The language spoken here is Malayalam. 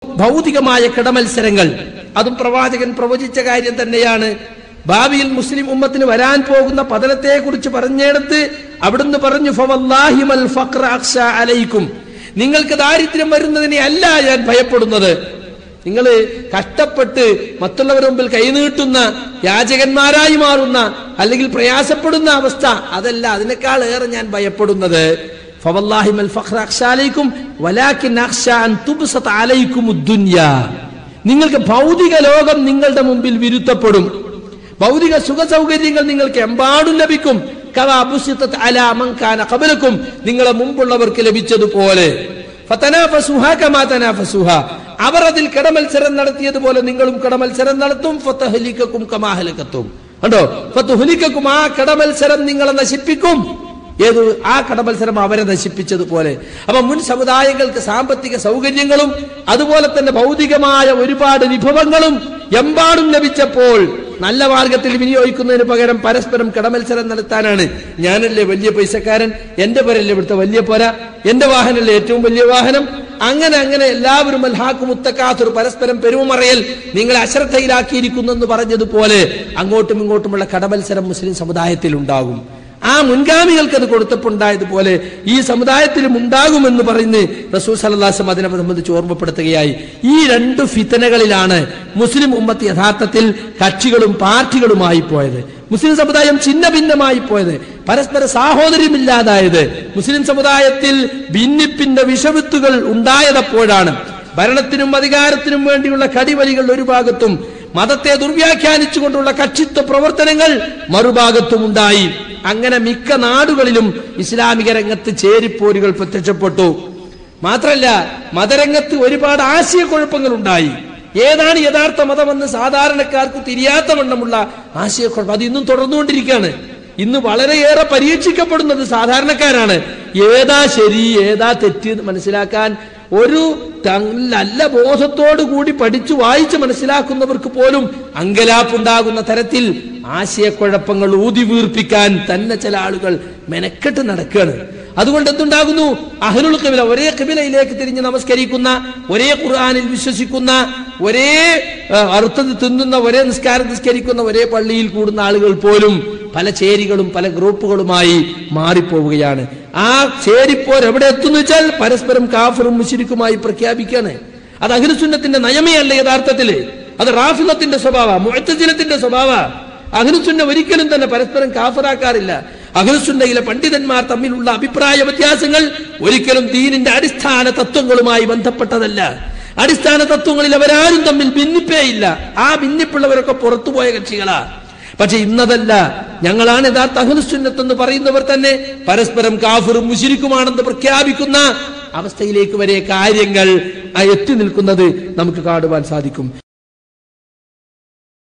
ഭൗതികമായ കിടമത്സരങ്ങൾ അതും പ്രവാചകൻ പ്രവചിച്ച കാര്യം തന്നെയാണ് ഭാവിയിൽ മുസ്ലിം ഉമ്മത്തിന് വരാൻ പോകുന്ന പതനത്തെ കുറിച്ച് പറഞ്ഞെടുത്ത് അവിടുന്ന് പറഞ്ഞു "ഫവല്ലാഹി മൽ ഫഖ്റ അഖ്ശ അലൈക്കും നിങ്ങൾക്ക് ദാരിദ്ര്യം വരുന്നതിനെ അല്ല ഞാൻ ഭയപ്പെടുന്നത് നിങ്ങൾ കഷ്ടപ്പെട്ട് മറ്റുള്ളവരുടെ മുമ്പിൽ കൈനീട്ടുന്ന യാചകന്മാരായി മാറുന്ന അല്ലെങ്കിൽ പ്രയാസപ്പെടുന്ന അവസ്ഥ അതല്ല അതിനേക്കാൾ ഏറെ ഞാൻ ഭയപ്പെടുന്നത് ഫവല്ലാഹി മൽ ഫഖ്റ അഖ്ശ അലൈക്കും വലാകിൻ അഖ്ശ അൻ തുബ്സത അലൈക്കും ദുനിയ നിങ്ങൾക്ക് ഭൗതിക ലോകം നിങ്ങളുടെ മുമ്പിൽ വിരുദ്ധപ്പെടും ഭൗതിക സുഖ സൗകര്യങ്ങൾ നിങ്ങൾക്ക് എമ്പാടും ലഭിക്കും കവാ ബുസിത്തത് അലാ മൻ കാന ഖബലക്കും നിങ്ങളെ മുമ്പുള്ളവർക്ക് ലഭിച്ചതുപോലെ ഫതനാഫസുഹാ കമാ തനാഫസുഹ അവർ അതിൽ കടമത്സരം നടത്തിയതുപോലെ നിങ്ങളും കടമത്സരം നടത്തും ഫതഹ്ലിക്കക്കും കമാ ഹലകത്തും കണ്ടോ ഫതുഹ്ലിക്കക്കും ആ കടമത്സരം നിങ്ങളെ നശിപ്പിക്കും ഏത് ആ കടമത്സരം അവരെ നശിപ്പിച്ചതുപോലെ അപ്പൊ മുൻ സമുദായങ്ങൾക്ക് സാമ്പത്തിക സൗകര്യങ്ങളും അതുപോലെ തന്നെ ഭൗതികമായ ഒരുപാട് വിഭവങ്ങളും എമ്പാടും ലഭിച്ചപ്പോൾ നല്ല മാർഗത്തിൽ വിനിയോഗിക്കുന്നതിന് പകരം പരസ്പരം കടമത്സരം നടത്താനാണ് ഞാനല്ലേ വലിയ പൈസക്കാരൻ എന്റെ പേരല്ലേ ഇവിടുത്തെ വലിയ പോര എന്റെ വാഹനല്ലേ ഏറ്റവും വലിയ വാഹനം അങ്ങനെ അങ്ങനെ എല്ലാവരും അൽഹാക്ക് മുത്തക്കാത്തൊരു പരസ്പരം പെരുമറയൽ നിങ്ങളെ അശ്രദ്ധയിലാക്കിയിരിക്കുന്നു എന്ന് പറഞ്ഞതുപോലെ അങ്ങോട്ടും ഇങ്ങോട്ടുമുള്ള കടമത്സരം മുസ്ലിം സമുദായത്തിൽ ഉണ്ടാകും ആ മുൻഗാമികൾക്ക് അത് കൊടുത്തപ്പോണ്ടായതുപോലെ ഈ സമുദായത്തിലും ഉണ്ടാകുമെന്ന് പറയുന്ന റസൂൽ സലല്ലാസം അതിനെ സംബന്ധിച്ച് ഓർമ്മപ്പെടുത്തുകയായി ഈ രണ്ട് ഫിത്തനകളിലാണ് മുസ്ലിം ഉമ്മത്ത് യഥാർത്ഥത്തിൽ കക്ഷികളും പാർട്ടികളുമായി പോയത് മുസ്ലിം സമുദായം ഛിന്ന ഭിന്നമായി പോയത് പരസ്പര സാഹോദര്യമില്ലാതായത് മുസ്ലിം സമുദായത്തിൽ ഭിന്നിപ്പിന്റെ വിഷവിത്തുകൾ ഉണ്ടായതപ്പോഴാണ് ഭരണത്തിനും അധികാരത്തിനും വേണ്ടിയുള്ള കടിവലികൾ ഒരു ഭാഗത്തും മതത്തെ ദുർവ്യാഖ്യാനിച്ചുകൊണ്ടുള്ള കക്ഷിത്വ പ്രവർത്തനങ്ങൾ മറുഭാഗത്തും ഉണ്ടായി അങ്ങനെ മിക്ക നാടുകളിലും ഇസ്ലാമിക രംഗത്ത് ചേരിപ്പോരുകൾ പ്രത്യക്ഷപ്പെട്ടു മാത്രല്ല മതരംഗത്ത് ഒരുപാട് ആശയക്കുഴപ്പങ്ങൾ ഉണ്ടായി ഏതാണ് യഥാർത്ഥ മതമെന്ന് സാധാരണക്കാർക്ക് തിരിയാത്ത വണ്ണമുള്ള ആശയക്കുഴപ്പം അത് ഇന്നും തുടർന്നുകൊണ്ടിരിക്കുകയാണ് ഇന്ന് വളരെയേറെ പരീക്ഷിക്കപ്പെടുന്നത് സാധാരണക്കാരാണ് ഏതാ ശരി ഏതാ തെറ്റ് എന്ന് മനസ്സിലാക്കാൻ ഒരു ത- നല്ല ബോധത്തോടു കൂടി പഠിച്ചു വായിച്ച് മനസ്സിലാക്കുന്നവർക്ക് പോലും അങ്കലാപ്പുണ്ടാകുന്ന തരത്തിൽ ആശയക്കുഴപ്പങ്ങൾ ഊതി വീർപ്പിക്കാൻ തന്നെ ചില ആളുകൾ മെനക്കെട്ട് നടക്കുകയാണ് അതുകൊണ്ട് എന്തുണ്ടാകുന്നു അഹ്ലുൽ കബില ഒരേ കബിലയിലേക്ക് തിരിഞ്ഞ് നമസ്കരിക്കുന്ന ഒരേ ഖുർആനിൽ വിശ്വസിക്കുന്ന ഒരേ ആ, അറുത്തത് തിന്നുന്ന ഒരേ നിസ്കാരം നിസ്കരിക്കുന്ന ഒരേ പള്ളിയിൽ കൂടുന്ന ആളുകൾ പോലും പല ചേരികളും പല ഗ്രൂപ്പുകളുമായി മാറിപ്പോവുകയാണ് ആ ചേരിപ്പോർ എവിടെ എത്തുന്നു വെച്ചാൽ പരസ്പരം കാഫറും മുഷിരിക്കുമായി പ്രഖ്യാപിക്കാണ് അത് അഖിലുസുന്നത്തിന്റെ നയമേ അല്ല യഥാർത്ഥത്തില് അത് റാഫിലത്തിന്റെ സ്വഭാവ മുഴത്തജിലത്തിന്റെ സ്വഭാവ അഖിലുസുന്ന ഒരിക്കലും തന്നെ പരസ്പരം കാഫറാക്കാറില്ല അഖിലുസുന്നയിലെ പണ്ഡിതന്മാർ തമ്മിലുള്ള അഭിപ്രായ വ്യത്യാസങ്ങൾ ഒരിക്കലും ദീനിന്റെ അടിസ്ഥാന തത്വങ്ങളുമായി ബന്ധപ്പെട്ടതല്ല അടിസ്ഥാന തത്വങ്ങളിൽ അവരാരും തമ്മിൽ ഭിന്നിപ്പേയില്ല ആ ഭിന്നിപ്പുള്ളവരൊക്കെ പുറത്തുപോയ കക്ഷികളാ പക്ഷെ ഇന്നതല്ല ഞങ്ങളാണ് യഥാർത്ഥ അഹ്ലുസുന്നത്ത് എന്ന് പറയുന്നവർ തന്നെ പരസ്പരം കാഫിറും മുശിരിക്കുമാണെന്ന് പ്രഖ്യാപിക്കുന്ന അവസ്ഥയിലേക്ക് വരെ കാര്യങ്ങൾ ആ എത്തി നിൽക്കുന്നത് നമുക്ക് കാണുവാൻ സാധിക്കും